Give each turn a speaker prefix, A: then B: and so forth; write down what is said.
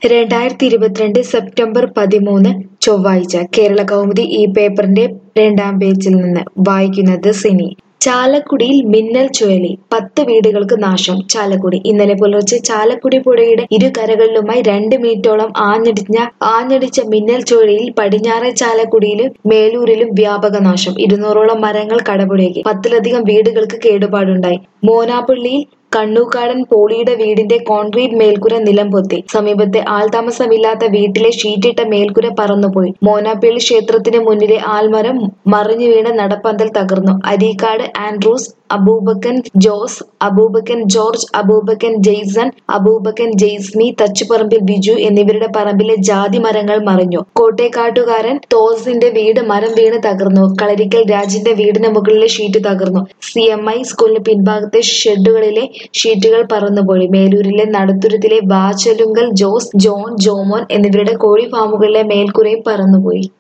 A: രണ്ടായിരത്തി ഇരുപത്തിരണ്ട് സെപ്റ്റംബർ പതിമൂന്ന് ചൊവ്വാഴ്ച കേരള കൗമുദി ഈ പേപ്പറിന്റെ രണ്ടാം പേജിൽ നിന്ന് വായിക്കുന്നത് സിനി ചാലക്കുടിയിൽ മിന്നൽ ചുഴലി പത്ത് വീടുകൾക്ക് നാശം ചാലക്കുടി ഇന്നലെ പുലർച്ചെ ചാലക്കുടി പുഴയുടെ ഇരുകരകളിലുമായി രണ്ട് മിനിറ്റോളം ആഞ്ഞടിഞ്ഞ ആഞ്ഞടിച്ച മിന്നൽ ചുഴലിയിൽ പടിഞ്ഞാറെ ചാലക്കുടിയിലും മേലൂരിലും വ്യാപക നാശം ഇരുന്നൂറോളം മരങ്ങൾ കടപുഴകി പത്തിലധികം വീടുകൾക്ക് കേടുപാടുണ്ടായി മോനാപ്പള്ളിയിൽ കണ്ണൂക്കാടൻ പോളിയുടെ വീടിന്റെ കോൺക്രീറ്റ് മേൽക്കുര നിലംപൊത്തി സമീപത്തെ ആൾതാമസമില്ലാത്ത വീട്ടിലെ ഷീറ്റിട്ട മേൽക്കുര പറന്നുപോയി മോനാപ്പള്ളി ക്ഷേത്രത്തിന് മുന്നിലെ ആൽമരം മറിഞ്ഞു വീണ് നടപ്പന്തൽ തകർന്നു അരീക്കാട് ആൻഡ്രൂസ് അബൂബക്കൻ ജോസ് അബൂബക്കൻ ജോർജ് അബൂബക്കൻ ജെയ്സൺ അബൂബക്കൻ ജെയ്സ്മി തച്ചുപറമ്പിൽ ബിജു എന്നിവരുടെ പറമ്പിലെ ജാതി മരങ്ങൾ മറിഞ്ഞു കോട്ടേക്കാട്ടുകാരൻ തോസിന്റെ വീട് മരം വീണ് തകർന്നു കളരിക്കൽ രാജിന്റെ വീടിന് മുകളിലെ ഷീറ്റ് തകർന്നു സി എം ഐ സ്കൂളിന് പിൻഭാഗത്തെ ഷെഡുകളിലെ ഷീറ്റുകൾ പറന്നുപോയി മേലൂരിലെ നടത്തുരുത്തിലെ വാചലുങ്കൽ ജോസ് ജോൺ ജോമോൻ എന്നിവരുടെ കോഴി ഫാമുകളിലെ മേൽക്കുരയും പറന്നുപോയി